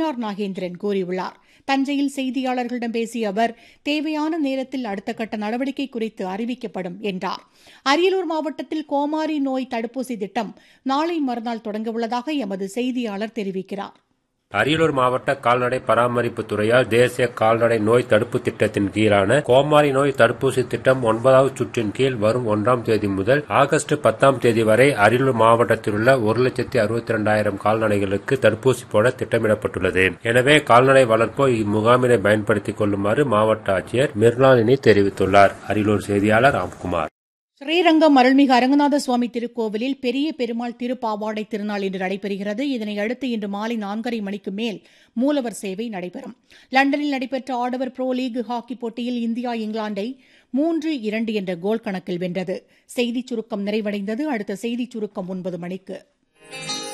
நயினார் நாகேந்திரன் கூறியுள்ளார் தஞ்சையில் செய்தியாளர்களிடம் பேசிய அவர் தேவையான நேரத்தில் அடுத்த கட்ட நடவடிக்கை குறித்து அறிவிக்கப்படும் என்றார் அரியலூர் மாவட்டத்தில் கோமாரி நோய் தடுப்பூசி திட்டம் நாளை மறுநாள் தொடங்கவுள்ளதாக எமது செய்தியாளர் தெரிவிக்கிறார் அரியலூர் மாவட்ட கால்நடை பராமரிப்பு துறையால் தேசிய கால்நடை நோய் தடுப்பு திட்டத்தின் கீழான கோமாரி நோய் தடுப்பூசி திட்டம் ஒன்பதாவது சுற்றின் கீழ் வரும் ஒன்றாம் தேதி முதல் ஆகஸ்ட் பத்தாம் தேதி வரை அரியலூர் மாவட்டத்தில் உள்ள ஒரு லட்சத்தி அறுபத்தி இரண்டாயிரம் கால்நடைகளுக்கு தடுப்பூசி போட திட்டமிடப்பட்டுள்ளது எனவே கால்நடை வளர்ப்போர் இம்முகாமினை பயன்படுத்திக் கொள்ளுமாறு மாவட்ட ஆட்சியர் மிர்லாலினி தெரிவித்துள்ளார் அரியலூர் செய்தியாளர் ராம்குமார் ஸ்ரீரங்கம் அருள்மிகு அரங்கநாத சுவாமி திருக்கோவிலில் பெரிய பெருமாள் திருப்பாவாடை திருநாள் இன்று நடைபெறுகிறது இதனையடுத்து இன்று மாலை நான்கரை மணிக்கு மேல் மூலவர் சேவை நடைபெறும் லண்டனில் நடைபெற்ற ஆடவர் புரோ லீக் ஹாக்கி போட்டியில் இந்தியா இங்கிலாந்தை மூன்று இரண்டு என்ற கோல் கணக்கில் வென்றது செய்திச் சுருக்கம் நிறைவடைந்தது அடுத்த செய்திச் சுருக்கம் ஒன்பது மணிக்கு